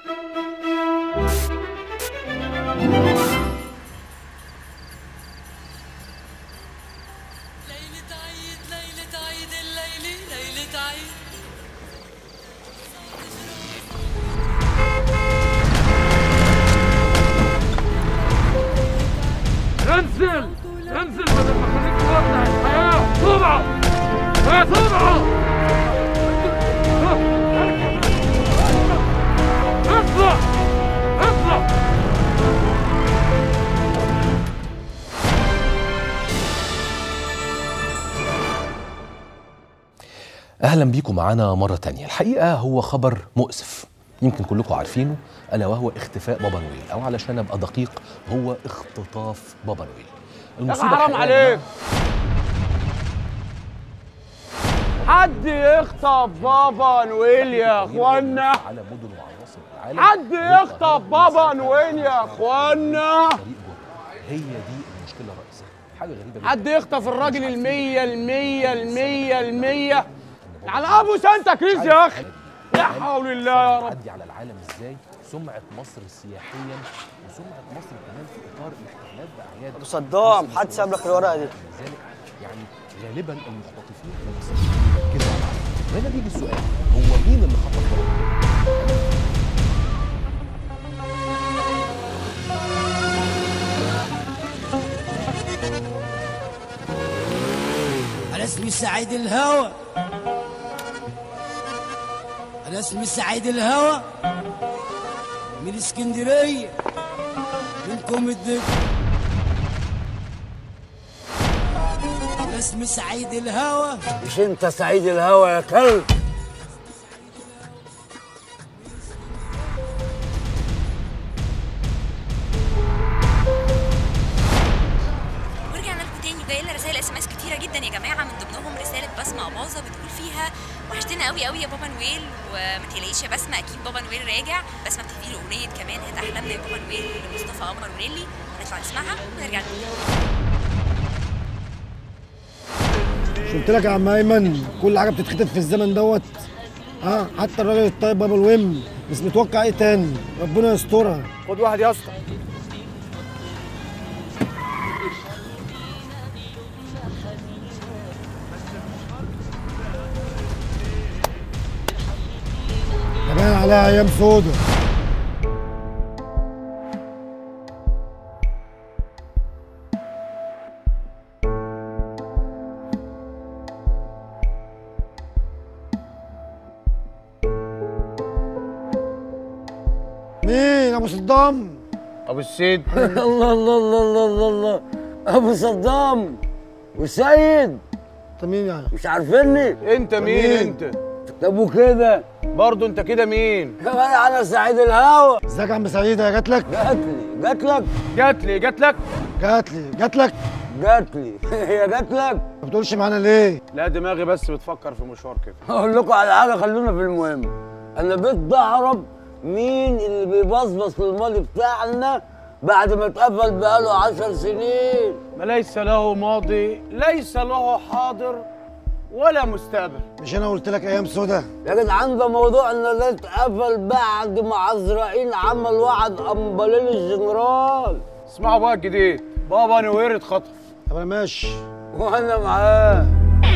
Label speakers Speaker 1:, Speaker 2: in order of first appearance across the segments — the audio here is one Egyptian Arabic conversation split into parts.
Speaker 1: ليلة عيد ليلة عيد الليلة ليلة عيد
Speaker 2: انزل انزل بدل ما اخليك تودع الحياه طبعا يا طبعا اطلع اطلع
Speaker 3: اهلا بيكم معانا مره تانية الحقيقه هو خبر مؤسف يمكن كلكم عارفينه الا وهو اختفاء بابا نويل او علشان ابقى دقيق هو اختطاف بابا نويل المصيبة
Speaker 4: حرام
Speaker 3: الحقيقة يا
Speaker 4: عليك حد يخطف بابا نويل يا اخوانا
Speaker 3: على مدن وعواصم العالم
Speaker 4: حد يخطف بابا نويل يا اخوانا
Speaker 3: طريق جوه. هي دي المشكله الرئيسيه حاجه غريبه جدا
Speaker 4: حد يخطف الراجل المية المية المية المية على ابو سانتا كريز يا اخي لا حول الله يا رب
Speaker 3: تعدي على العالم ازاي سمعه مصر سياحيا وسمعه مصر كمان في اطار الاحتفالات باعياد
Speaker 5: ابو صدام حد ساب لك الورقه دي
Speaker 3: لذلك يعني غالبا المختطفين المصريين بيركزوا على العالم وهنا بيجي السؤال هو مين اللي خطف بابا
Speaker 6: أنا اسمي سعيد الهوى أنا اسمي سعيد الهوى من اسكندرية منكم الدب أنا اسمي سعيد الهوى
Speaker 5: مش انت سعيد الهوى يا كلب
Speaker 7: ورجعنا لكم تاني جاي لنا رسائل اس ام اس كتيره جدا يا جماعه من ضمنهم رساله بسمه اباظه بتقول فيها وحشتنا قوي قوي يا بابا نويل وما تقلقيش يا بسمه اكيد بابا نويل راجع بسمه بتدي له اغنيه كمان هات احلامنا يا بابا نويل لمصطفى قمر ونيلي هنطلع نسمعها ونرجع لكم
Speaker 8: مش قلت لك يا عم ايمن كل حاجه بتتخطف في الزمن دوت ها حتى الراجل الطيب بابا الويم مش متوقع ايه تاني ربنا يسترها
Speaker 4: خد واحد يا اسطى
Speaker 8: ده باين عليها ايام سودا مين ابو صدام
Speaker 4: ابو السيد
Speaker 5: الله الله الله الله الله الله ابو صدام وسيد
Speaker 8: انت مين يعني
Speaker 5: مش عارفيني
Speaker 4: انت مين
Speaker 8: مين؟
Speaker 4: انت
Speaker 5: طب وكده
Speaker 4: برضه انت كده مين
Speaker 5: كمان على سعيد الهوى
Speaker 8: ازيك يا عم سعيده جات لك
Speaker 5: جات لي جات لك
Speaker 4: جات لي جات لك
Speaker 8: جات لي جات لك
Speaker 5: جات لي هي جات لك
Speaker 8: ما بتقولش معانا ليه
Speaker 4: لا دماغي بس بتفكر في مشوار كده
Speaker 5: اقول لكم على حاجه خلونا في المهم انا بدي اعرف مين اللي بيبصبص في الماضي بتاعنا بعد ما اتقفل بقاله عشر سنين
Speaker 4: ما ليس له ماضي ليس له حاضر ولا مستقبل
Speaker 8: مش انا قلت لك ايام سودا
Speaker 5: يا جدعان ده موضوع ان ده اتقفل بعد ما عزرائيل عمل وعد امبالين الجنرال
Speaker 4: اسمعوا بقى الجديد بابا نوير اتخطف
Speaker 8: طب انا ماشي
Speaker 5: وانا معاه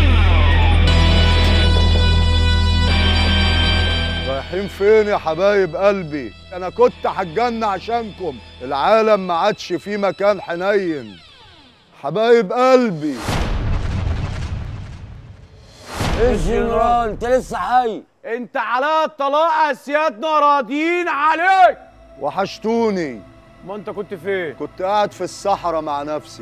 Speaker 9: رايحين فين يا حبايب قلبي انا كنت هتجنن عشانكم العالم ما عادش فيه مكان حنين حبايب قلبي
Speaker 5: ايه الجنرال انت لسه حي
Speaker 4: انت على الطلاق يا سيادنا راضيين عليك
Speaker 9: وحشتوني
Speaker 4: ما انت كنت فين
Speaker 9: كنت قاعد في الصحراء مع نفسي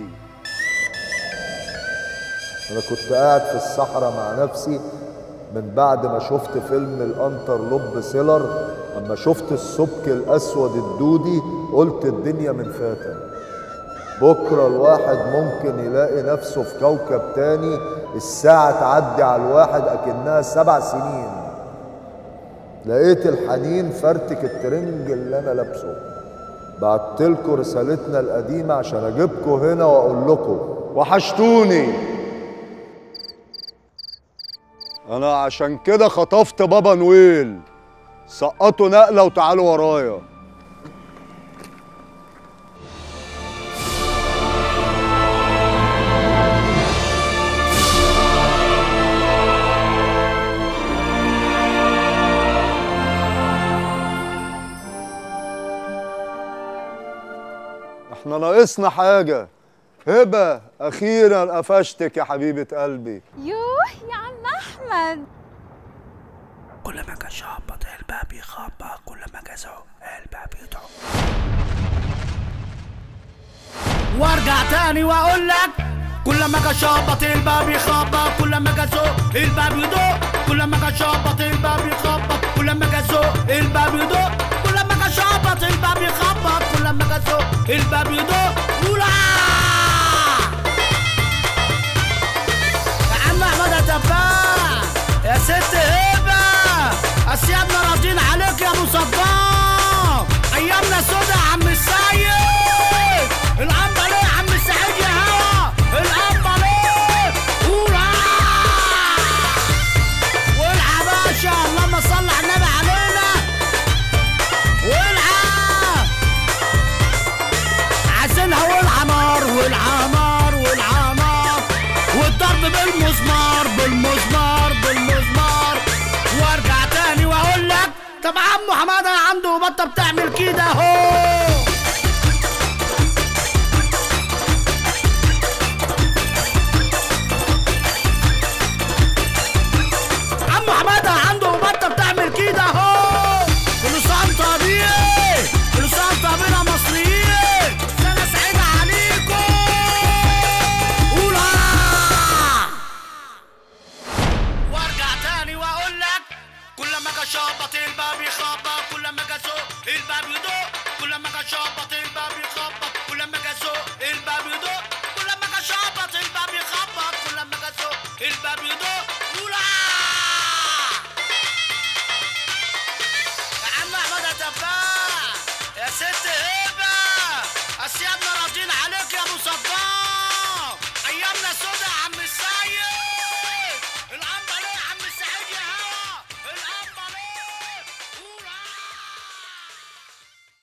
Speaker 9: انا كنت قاعد في الصحراء مع نفسي من بعد ما شفت فيلم الانتر لوب سيلر اما شفت السبك الاسود الدودي قلت الدنيا من فاتن بكره الواحد ممكن يلاقي نفسه في كوكب تاني الساعة تعدي على الواحد أكنها سبع سنين لقيت الحنين فرتك الترنج اللي أنا لابسه بعتلكوا رسالتنا القديمة عشان أجيبكوا هنا وأقول لكم وحشتوني أنا عشان كده خطفت بابا نويل سقطوا نقله وتعالوا ورايا احنا ناقصنا حاجه هبه اخيرا قفشتك يا حبيبه قلبي
Speaker 10: يوه يا عم احمد
Speaker 6: كل ما جا شخبط الباب يخبط كل ما جا زق الباب يدعو وارجع تاني واقول لك كل ما جا شخبط الباب يخبط كل ما جا زق الباب يدق كل ما جا شخبط الباب يخبط كل ما جا زق الباب يدق كل ما جا شخبط الباب يخبط كل ما جا زق الباب يدق ولا يا عم احمد يا تفاح يا ست هبه اسيادنا راضيين عليك يا ابو صدام ايامنا سودا يا عم السيد القمر ليه يا عم سعيد يا هوا القمر ليه قولها والعب يا باشا اللهم صل على النبي علينا والعب عايزينها والعمار والعمار والعمار والضرب بالمزمار بالمزمار بالمزمار وارجع تاني واقول لك طب عمو حماده عنده بطه بتعمل كده اهو عمو حماده عنده بطه بتعمل كده اهو كل سنه طبيعي كل سنه طبيعي مصريين سنه سعيده عليكم قولها وارجع تاني واقول لك كل ما جا شخبط الباب يخبط كل ما جا زق الباب يدق كل ما جا شخبط الباب يخبط كل ما جا زق الباب يدق كل ما جا شخبط الباب يخبط كل ما جا زق الباب يدق قولها يا عم احمد يا تفاح يا ست